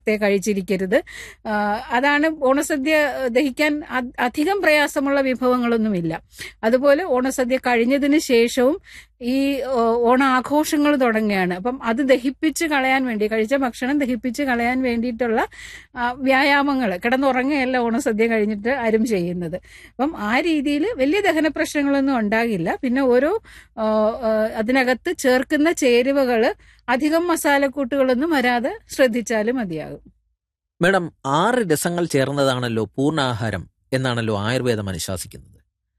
ത്തെ കഴിച്ചിരിക്കരുത് ആ, അതാണ് ഓണസദ്യ ദഹിക്കാൻ അ- അധികം പ്രയാസമുള്ള വിഭവങ്ങളൊന്നുമില്ല അതുപോലെ ഓണസദ്യ കഴിഞ്ഞതിന് ശേഷവും ഈ ഓ, ഓണാഘോഷങ്ങൾ തുടങ്ങുകയാണ് അപ്പം അത് ദഹിപ്പിച്ച് കളയാൻ വേണ്ടി കഴിച്ച ഭക്ഷണം ദഹിപ്പിച്ച് കളയാൻ വേണ്ടിയിട്ടുള്ള വ്യായാമങ്ങൾ കിടന്നുറങ്ങുകയല്ല ഓണസദ്യ കഴിഞ്ഞിട്ട് ആരും ചെയ്യുന്നത് അപ്പം ആ രീതിയിൽ വലിയ ദഹന പ്രശ്നങ്ങളൊന്നും ഉണ്ടാകില്ല പിന്നെ ഓരോ ആ, ആ, അതിനകത്ത് ചേർക്കുന്ന ചേരുവകൾ അധികം മസാലക്കൂട്ടുകളൊന്നും വരാതെ ശ്രദ്ധിച്ചാലും മതിയാകും മേഡം ആറ് രസങ്ങൾ ചേർന്നതാണല്ലോ പൂർണ്ണാഹാരം എന്നാണല്ലോ ആയുർവേദം അനുശാസിക്കുന്നത്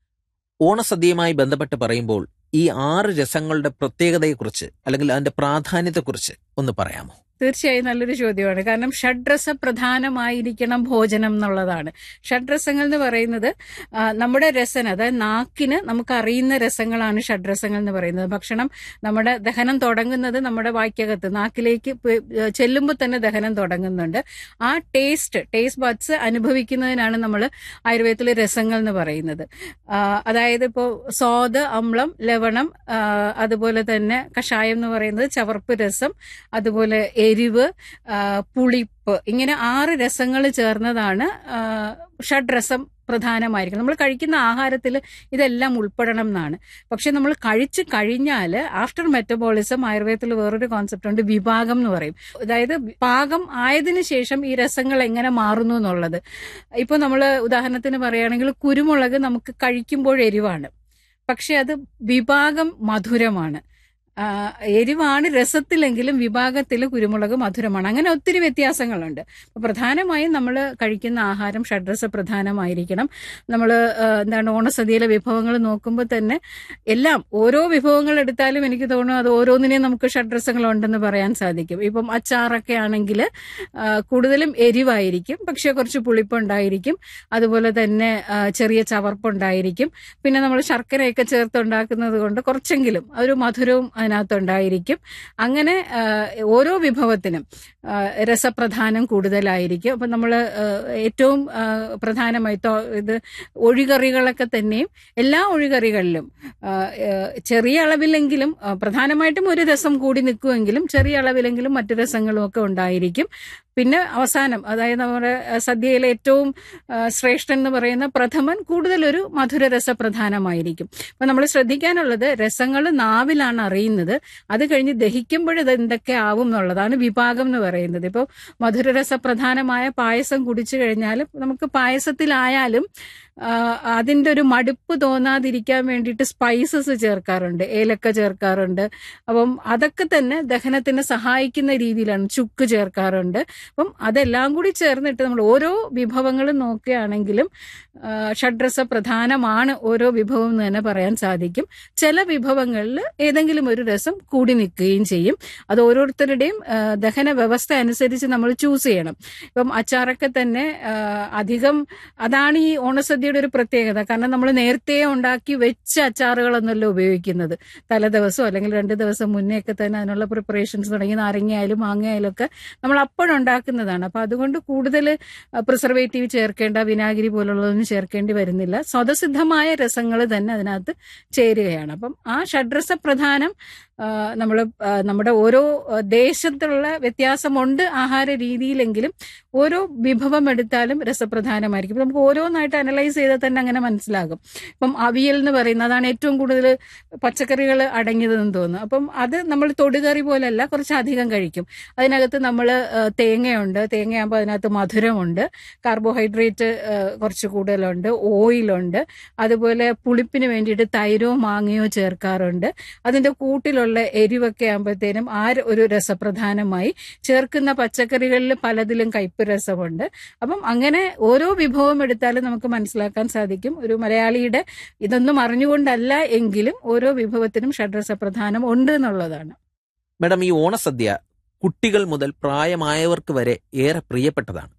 ഓണസദ്യയുമായി ബന്ധപ്പെട്ട് പറയുമ്പോൾ ഈ ആറ് രസങ്ങളുടെ പ്രത്യേകതയെക്കുറിച്ച് അല്ലെങ്കിൽ അതിന്റെ പ്രാധാന്യത്തെക്കുറിച്ച് ഒന്ന് പറയാമോ തീർച്ചയായും നല്ലൊരു ചോദ്യമാണ് കാരണം ഷഡ്രസ പ്രധാനമായിരിക്കണം ഭോജനം എന്നുള്ളതാണ് ഷഡ്രസങ്ങൾ എന്ന് പറയുന്നത് ആ, നമ്മുടെ രസന അതായത് നാക്കിന് നമുക്ക് അറിയുന്ന രസങ്ങളാണ് ഷഡ്രസങ്ങൾ എന്ന് പറയുന്നത് ഭക്ഷണം നമ്മുടെ ദഹനം തുടങ്ങുന്നത് നമ്മുടെ വായ്ക്കകത്ത് നാക്കിലേക്ക് ചെല്ലുമ്പോൾ തന്നെ ദഹനം തുടങ്ങുന്നുണ്ട് ആ ടേസ്റ്റ് ടേസ്റ്റ് ബഡ്സ് അനുഭവിക്കുന്നതിനാണ് നമ്മൾ ആയുർവേദത്തിലെ രസങ്ങൾ എന്ന് പറയുന്നത് ആ, അതായത് ഇപ്പോൾ സ്വാദ് അമ്ലം ലവണം ആ, അതുപോലെ തന്നെ കഷായം എന്ന് പറയുന്നത് ചവർപ്പ് രസം അതുപോലെ എരിവ് ആ, പുളിപ്പ് ഇങ്ങനെ ആറ് രസങ്ങൾ ചേർന്നതാണ് ആ, ഷഡ്രസം പ്രധാനമായിരിക്കും നമ്മൾ കഴിക്കുന്ന ആഹാരത്തിൽ ഇതെല്ലാം ഉൾപ്പെടണം എന്നാണ് പക്ഷെ നമ്മൾ കഴിച്ചു കഴിഞ്ഞാൽ ആഫ്റ്റർ മെറ്റബോളിസം ആയുർവേദത്തിൽ വേറൊരു കോൺസെപ്റ്റ് ഉണ്ട് വിഭാഗം എന്ന് പറയും അതായത് പാകം ആയതിനു ശേഷം ഈ രസങ്ങൾ എങ്ങനെ മാറുന്നു എന്നുള്ളത് ഇപ്പൊ നമ്മൾ ഉദാഹരണത്തിന് പറയുകയാണെങ്കിൽ കുരുമുളക് നമുക്ക് കഴിക്കുമ്പോൾ എരിവാണ് പക്ഷെ അത് വിഭാഗം മധുരമാണ് ആ, എരിവാണ് രസത്തിലെങ്കിലും വിഭാഗത്തിൽ കുരുമുളക് മധുരമാണ് അങ്ങനെ ഒത്തിരി വ്യത്യാസങ്ങളുണ്ട് അപ്പൊ പ്രധാനമായും നമ്മൾ കഴിക്കുന്ന ആഹാരം ഷഡ്രസ പ്രധാനമായിരിക്കണം നമ്മൾ എന്താണ് ഓണസദ്യയിലെ വിഭവങ്ങൾ നോക്കുമ്പോൾ തന്നെ എല്ലാം ഓരോ വിഭവങ്ങൾ എടുത്താലും എനിക്ക് തോന്നുന്നു അത് ഓരോന്നിനെയും നമുക്ക് ഷഡ്രസങ്ങളുണ്ടെന്ന് പറയാൻ സാധിക്കും ഇപ്പം അച്ചാറൊക്കെ ആണെങ്കിൽ കൂടുതലും എരിവായിരിക്കും പക്ഷെ കുറച്ച് പുളിപ്പുണ്ടായിരിക്കും അതുപോലെ തന്നെ ആ, ചെറിയ ചവർപ്പുണ്ടായിരിക്കും പിന്നെ നമ്മൾ ശർക്കരയൊക്കെ ചേർത്തുണ്ടാക്കുന്നത് കൊണ്ട് കുറച്ചെങ്കിലും ഒരു മധുരവും അതിനകത്തുണ്ടായിരിക്കും അങ്ങനെ ആ, ഓരോ വിഭവത്തിനും ആ, രസപ്രധാനം കൂടുതലായിരിക്കും അപ്പം നമ്മൾ ഏറ്റവും ആ, പ്രധാനമായി തോ- ഇത് ഒഴികറികളൊക്കെ തന്നെയും എല്ലാ ഒഴികറികളിലും ആ, ഏ, ചെറിയ അളവിലെങ്കിലും ആ, പ്രധാനമായിട്ടും ഒരു രസം കൂടി നിൽക്കുമെങ്കിലും ചെറിയ അളവിലെങ്കിലും മറ്റു രസങ്ങളും ഒക്കെ ഉണ്ടായിരിക്കും പിന്നെ അവസാനം അതായത് നമ്മുടെ ആ, സദ്യയിലെ ഏറ്റവും ആ, ശ്രേഷ്ഠൻ എന്ന് പറയുന്ന പ്രഥമൻ കൂടുതലൊരു മധുരരസ പ്രധാനമായിരിക്കും അപ്പൊ നമ്മൾ ശ്രദ്ധിക്കാനുള്ളത് രസങ്ങൾ നാവിലാണ് അറിയുന്നത് അത് കഴിഞ്ഞ് ദഹിക്കുമ്പോൾ ഇത് എന്തൊക്കെ ആവും എന്നുള്ളതാണ് വിഭാഗം എന്ന് പറയുന്നത് ഇപ്പോൾ മധുരരസ പ്രധാനമായ പായസം കുടിച്ചു കഴിഞ്ഞാൽ നമുക്ക് പായസത്തിലായാലും ആ, അതിന്റെ ഒരു മടുപ്പ് തോന്നാതിരിക്കാൻ വേണ്ടിയിട്ട് സ്പൈസസ് ചേർക്കാറുണ്ട് ഏലക്ക ചേർക്കാറുണ്ട് അപ്പം അതൊക്കെ തന്നെ ദഹനത്തിന് സഹായിക്കുന്ന രീതിയിലാണ് ചുക്ക് ചേർക്കാറുണ്ട് അപ്പം അതെല്ലാം കൂടി ചേർന്നിട്ട് നമ്മൾ ഓരോ വിഭവങ്ങളും നോക്കുകയാണെങ്കിലും ആ, ഷഡ്രസ പ്രധാനമാണ് ഓരോ വിഭവം എന്ന് തന്നെ പറയാൻ സാധിക്കും ചില വിഭവങ്ങളിൽ ഏതെങ്കിലും ഒരു രസം കൂടി നിൽക്കുകയും ചെയ്യും അത് ഓരോരുത്തരുടെയും ആ, ദഹന വ്യവസ്ഥ അനുസരിച്ച് നമ്മൾ ചൂസ് ചെയ്യണം ഇപ്പം അച്ചാറൊക്കെ തന്നെ ആ, അധികം അതാണ് ഈ ഓണസദ്യയുടെ ഒരു പ്രത്യേകത കാരണം നമ്മൾ നേരത്തെ ഉണ്ടാക്കി വെച്ച അച്ചാറുകളൊന്നുമല്ല ഉപയോഗിക്കുന്നത് തലേ ദിവസമോ അല്ലെങ്കിൽ രണ്ട് ദിവസം മുന്നേ ഒക്കെ തന്നെ അതിനുള്ള പ്രിപ്പറേഷൻസ് തുടങ്ങി നാരങ്ങയായാലും മാങ്ങയായാലും ഒക്കെ നമ്മൾ അപ്പോഴുണ്ടാക്കുന്നതാണ് അപ്പൊ അതുകൊണ്ട് കൂടുതൽ പ്രിസർവേറ്റീവ് ചേർക്കേണ്ട വിനാഗിരി പോലുള്ളതൊന്നും ചേർക്കേണ്ടി വരുന്നില്ല സ്വതസിദ്ധമായ രസങ്ങൾ തന്നെ അതിനകത്ത് ചേരുകയാണ് അപ്പം ആ ഷഡ്രസ പ്രധാനം നമ്മൾ നമ്മുടെ ഓരോ ആ, ദേശത്തുള്ള വ്യത്യാസമുണ്ട് ആഹാര രീതിയിലെങ്കിലും ഓരോ വിഭവം എടുത്താലും രസപ്രധാനമായിരിക്കും ഇപ്പം നമുക്ക് ഓരോന്നായിട്ട് അനലൈസ് ചെയ്താൽ തന്നെ അങ്ങനെ മനസ്സിലാകും ഇപ്പം അവിയൽ എന്ന് പറയുന്നത് അതാണ് ഏറ്റവും കൂടുതൽ പച്ചക്കറികൾ അടങ്ങിയതെന്ന് തോന്നുന്നു അപ്പം അത് നമ്മൾ തൊടുകറി പോലല്ല കുറച്ച് അധികം കഴിക്കും അതിനകത്ത് നമ്മൾ തേങ്ങയുണ്ട് തേങ്ങയാകുമ്പോൾ അതിനകത്ത് മധുരമുണ്ട് കാർബോഹൈഡ്രേറ്റ് കുറച്ച് കൂടുതലുണ്ട് ഓയിലുണ്ട് അതുപോലെ പുളിപ്പിന് വേണ്ടിയിട്ട് തൈരോ മാങ്ങയോ ചേർക്കാറുണ്ട് അതിന്റെ കൂട്ടിലുള്ള എരിവൊക്കെ ആകുമ്പോഴത്തേനും ആ ഒരു രസപ്രധാനമായി ചേർക്കുന്ന പച്ചക്കറികളിൽ പലതിലും കയ്പ് രസമുണ്ട് അപ്പം അങ്ങനെ ഓരോ വിഭവം എടുത്താലും നമുക്ക് മനസ്സിലാക്കാൻ സാധിക്കും ഒരു മലയാളിയുടെ ഇതൊന്നും അറിഞ്ഞുകൊണ്ടല്ല എങ്കിലും ഓരോ വിഭവത്തിനും ഷഡ്രസ പ്രധാനം ഉണ്ട് എന്നുള്ളതാണ് മേഡം ഈ ഓണസദ്യ കുട്ടികൾ മുതൽ പ്രായമായവർക്ക് വരെ ഏറെ പ്രിയപ്പെട്ടതാണ്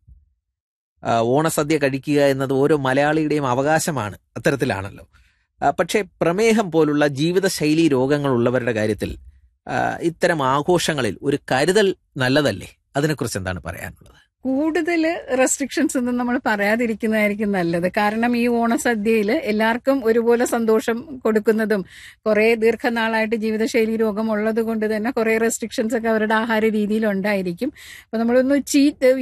ആ, ഓണസദ്യ കഴിക്കുക എന്നത് ഓരോ മലയാളിയുടെയും അവകാശമാണ് അത്തരത്തിലാണല്ലോ ആ, പക്ഷേ പ്രമേഹം പോലുള്ള ജീവിതശൈലി രോഗങ്ങളുള്ളവരുടെ കാര്യത്തിൽ ആ, ഇത്തരം ആഘോഷങ്ങളിൽ ഒരു കരുതൽ നല്ലതല്ലേ അതിനെക്കുറിച്ച് എന്താണ് പറയാനുള്ളത് കൂടുതൽ റെസ്ട്രിക്ഷൻസ് ഒന്നും നമ്മൾ പറയാതിരിക്കുന്നതായിരിക്കും നല്ലത് കാരണം ഈ ഓണസദ്യയിൽ എല്ലാവർക്കും ഒരുപോലെ സന്തോഷം കൊടുക്കുന്നതും കുറെ ദീർഘനാളായിട്ട് ജീവിതശൈലി രോഗം ഉള്ളത് കൊണ്ട് തന്നെ കുറെ റെസ്ട്രിക്ഷൻസ് ഒക്കെ അവരുടെ ആഹാര രീതിയിൽ ഉണ്ടായിരിക്കും അപ്പൊ നമ്മളൊന്ന് ചീറ്റ്